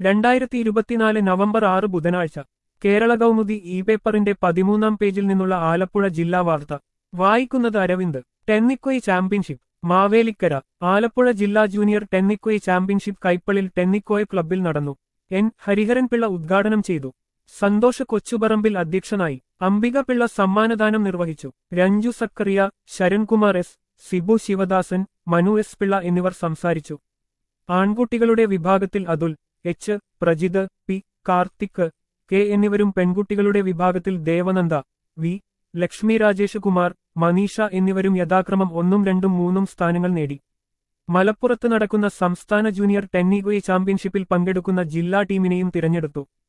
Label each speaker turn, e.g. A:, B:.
A: രണ്ടായിരത്തി ഇരുപത്തിനാല് നവംബർ ആറ് ബുധനാഴ്ച കേരള കൗമുദി ഇ പേപ്പറിന്റെ പതിമൂന്നാം പേജിൽ നിന്നുള്ള ആലപ്പുഴ ജില്ലാ വാർത്ത വായിക്കുന്നത് അരവിന്ദ് ടെന്നിക്വയ് ചാമ്പ്യൻഷിപ്പ് മാവേലിക്കര ആലപ്പുഴ ജില്ലാ ജൂനിയർ ടെന്നിക്വയ് ചാമ്പ്യൻഷിപ്പ് കൈപ്പളിൽ ടെന്നിക്കോയ് ക്ലബ്ബിൽ നടന്നു എൻ ഹരിഹരൻപിള്ള ഉദ്ഘാടനം ചെയ്തു സന്തോഷ് കൊച്ചുപറമ്പിൽ അധ്യക്ഷനായി അംബിക പിള്ള സമ്മാനദാനം നിർവഹിച്ചു രഞ്ജു സക്കറിയ ശരൺകുമാർ എസ് സിബു ശിവദാസൻ മനു എസ് പിള്ള എന്നിവർ സംസാരിച്ചു ആൺകുട്ടികളുടെ വിഭാഗത്തിൽ Athul H Prajith P Karthik K എന്നിവരും പെൺകുട്ടികളുടെ വിഭാഗത്തിൽ ദേവനന്ദ വി ലക്ഷ്മി രാജേഷ് കുമാർ മനീഷ എന്നിവരും യഥാക്രമം ഒന്നും രണ്ടും മൂന്നും സ്ഥാനങ്ങൾ നേടി മലപ്പുറത്ത് നടക്കുന്ന സംസ്ഥാന ജൂനിയർ ടെന്നിഗോയി ചാമ്പ്യൻഷിപ്പിൽ പങ്കെടുക്കുന്ന ജില്ലാ ടീമിനെയും തിരഞ്ഞെടുത്തു